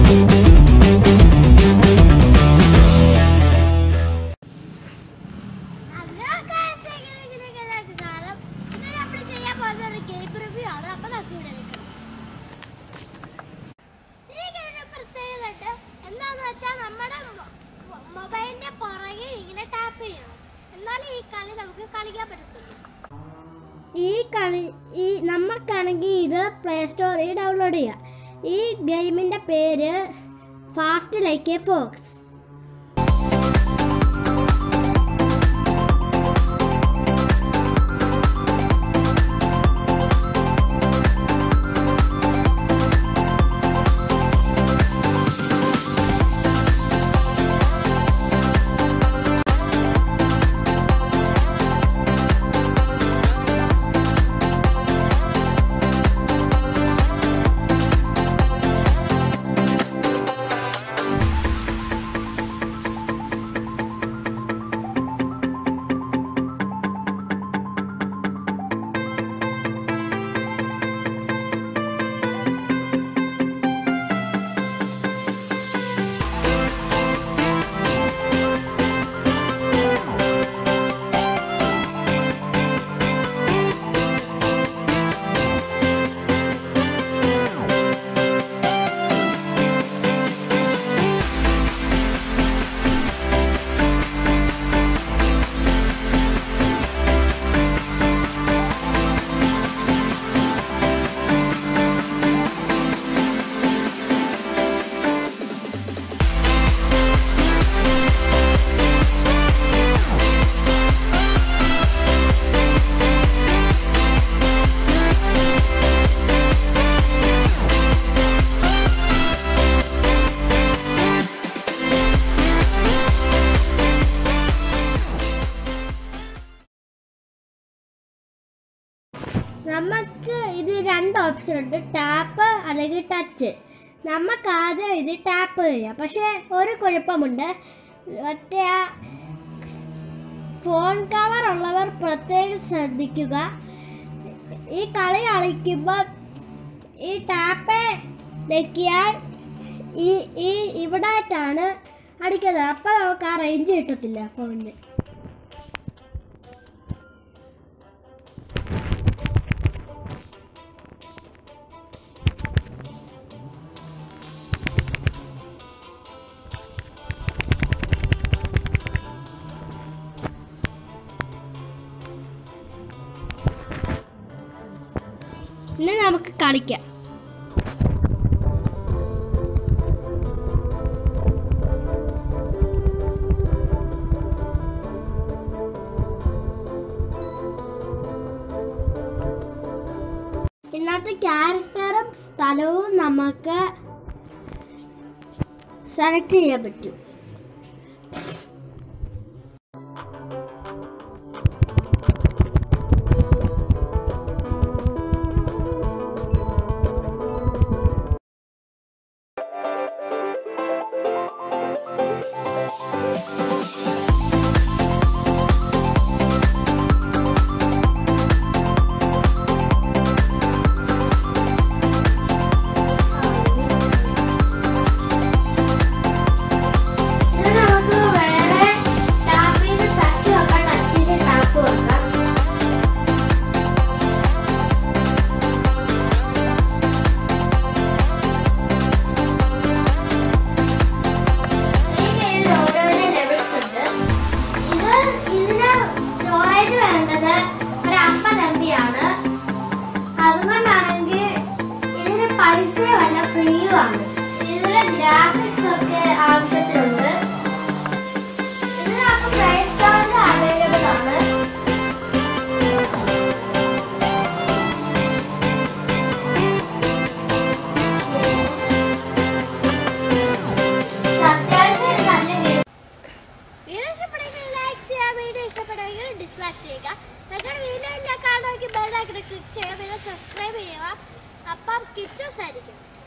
Hello guys, എങ്ങനെ ഇങ്ങനെയൊക്കെ എല്ലാവർക്കും കാണാം. ഇന്ന് നമ്മൾ ചെയ്യാൻ പോകുന്ന ഒരു game review ആണ്. അപ്പോൾ നമുക്ക് ഇവിടെ നിൽക്കാം. ഈ game ന് പ്രത്യേകത ഉണ്ട്. എന്താന്ന് വെച്ചാൽ നമ്മുടെ മൊ- മൊബൈലിന്റെ പുറകെ ഇങ്ങനെ ടാപ്പ് ചെയ്യണം എന്നാലേ ഈ കളി നമുക്ക് കളിക്കാൻ പറ്റത്തുള്ളൂ ഈ കളി ഈ നമുക്കാണെങ്കിൽ ഇത് പ്ലേ സ്റ്റോറിൽ ഡൗൺലോഡ് ചെയ്യാം ഈ ഗെയിമിന്റെ പേര് ഫാസ്റ്റ് ലൈക്ക് എ ഫോക്സ് നമുക്ക് ഇത് രണ്ട് ഓപ്ഷൻ ഉണ്ട് ടാപ്പ് അല്ലെങ്കിൽ ടച്ച് നമുക്ക് ആദ്യം ഇത് ടാപ്പ് ചെയ്യാം പക്ഷേ ഒരു കുഴപ്പമുണ്ട് മറ്റേ ആ ഫോൺ കവർ ഉള്ളവർ പ്രത്യേകം ശ്രദ്ധിക്കുക ഈ കളി കളിക്കുമ്പോൾ ഈ ടാപ്പ് ഞെക്കിയാൽ ഈ ഈ ഇവിടായിട്ടാണ് അടിക്കുന്നത് അപ്പോൾ നമുക്ക് ആ റേഞ്ച് കിട്ടത്തില്ല ഫോണിന് ഇനി നമുക്ക് കളിക്കാം ഇന്നത്തെ ക്യാരക്ടറും സ്ഥലവും നമുക്ക് സെലക്ട് ചെയ്യാൻ പറ്റും ഇത് നമുക്ക് വേറെ ടാപ്പിൽ ടച്ച് വെക്കാം ടച്ചിന്റെ ടാപ്പ് വെക്കാം ഈ ഗെയിമിൽ ഓരോരോ ലെവൽസ് ഉണ്ട് ഇത് ഇതിന് സ്റ്റോറേജ് വേണ്ടത് ഒരു അമ്പത് എം ബി ആണ് അതുകൊണ്ടാണെങ്കിൽ ഇതിന് പൈസയുമല്ല ഫ്രീയുമാണ് ഇതിന്റെ ഗ്രാഫിക്സ് ഒക്കെ ആവശ്യത്തിനുണ്ട് ഇത് നമുക്ക് പ്ലേ സ്റ്റോറിൽ അവൈലബിൾ ആണ് ഇത് അത്യാവശ്യം ഒരു നല്ല ഗെയിം വീഡിയോ ഇഷ്ടപ്പെടുമെങ്കിൽ ലൈക്ക് ചെയ്യുക വീഡിയോ ഇഷ്ടപ്പെടുമെങ്കിൽ ഡിസ്ലൈക്ക് ചെയ്യുക ഞങ്ങളുടെ വീഡിയോ കാണുമെങ്കിൽ ബെല്ലൈക്കൺ ക്ലിക്ക് ചെയ്യുക പിന്നെ സബ്സ്ക്രൈബ് ചെയ്യുക അപ്പം കിച്ചൂസ് ആയിരിക്കും